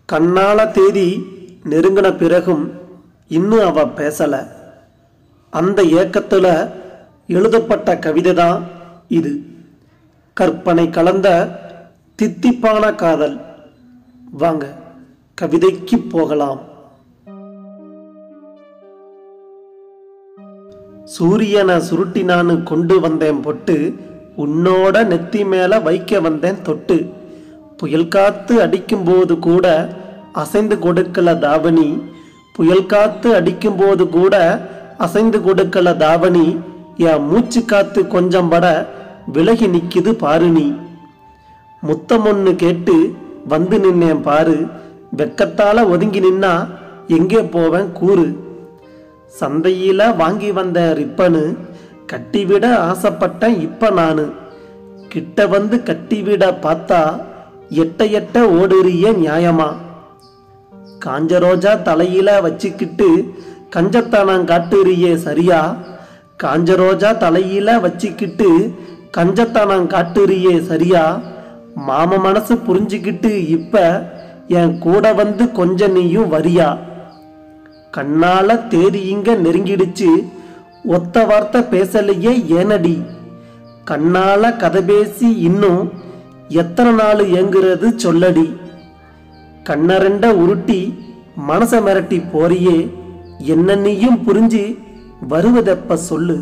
கண்ணால தேதி நெருங்கின பிறகும் இன்னும் அவ பேசல அந்த ஏக்கத்துல எழுதப்பட்ட கவிதை தான் இது கற்பனை கலந்த தித்திப்பான காதல் வாங்க கவிதைக்கு போகலாம் சூரியனை சுருட்டினான்னு கொண்டு வந்தேன் பொட்டு உன்னோட நெத்தி மேல வைக்க வந்தேன் தொட்டு புயல் காத்து அடிக்கும்போது கூட அசைந்து கொடுக்கல தாவணி புயல் காத்து அடிக்கும்போது கூட அசைந்து கொடுக்கல தாவணி என் மூச்சு காத்து கொஞ்சம் பட விலகி நிக்குது பாரு நீ முத்தம் ஒன்று கேட்டு வந்து நின்னேன் பாரு வெக்கத்தால ஒதுங்கி நின்னா எங்கே போவேன் கூறு சந்தையில வாங்கி வந்த ரிப்பனு கட்டிவிட ஆசைப்பட்டேன் இப்ப நானு கிட்ட வந்து கட்டிவிட பார்த்தா எட்ட எட்ட ஓடுறிய நியாயமா காஞ்ச ரோஜா தலையில வச்சுக்கிட்டு கஞ்சத்தனம் காட்டுறியே சரியா காஞ்ச ரோஜா தலையில வச்சுக்கிட்டு கஞ்சத்தனம் காட்டுறியே சரியா மாம மனசு புரிஞ்சுக்கிட்டு இப்ப என் கூட வந்து கொஞ்ச நீயும் வரியா கண்ணால தேதி இங்க நெருங்கிடுச்சு ஒத்த வார்த்தை பேசலையே ஏனடி கண்ணால கதை பேசி இன்னும் எத்தனை நாள் ஏங்குறது சொல்லடி கண்ணரண்ட உருட்டி மனச மிரட்டி போறியே என்ன நீயும் புரிஞ்சு வருவதெப்ப சொல்லு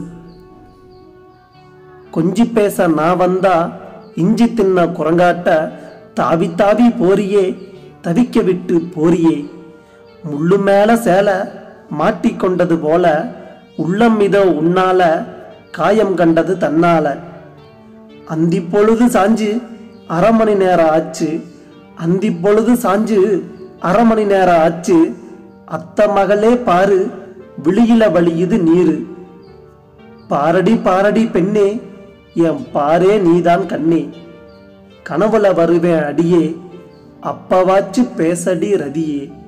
கொஞ்சி பேச நான் வந்தா இஞ்சி தின்ன குரங்காட்ட தாவி தாவி போறியே தவிக்க விட்டு போறியே முள்ளு மேல சேலை மாட்டிக்கொண்டது போல உள்ளம் இதோ உன்னால காயம் கண்டது தன்னால அந்தி பொழுது சாஞ்சு அரை மணி நேரம் ஆச்சு அந்தி பொழுது சாஞ்சு அரை மணி நேரம் ஆச்சு அத்த மகளே பாரு விழியில வழியுது நீரு பாரடி பாரடி பெண்ணே என் பாரே நீதான் கண்ணே கனவுல வருவேன் அடியே அப்பவாச்சு பேசடி ரதியே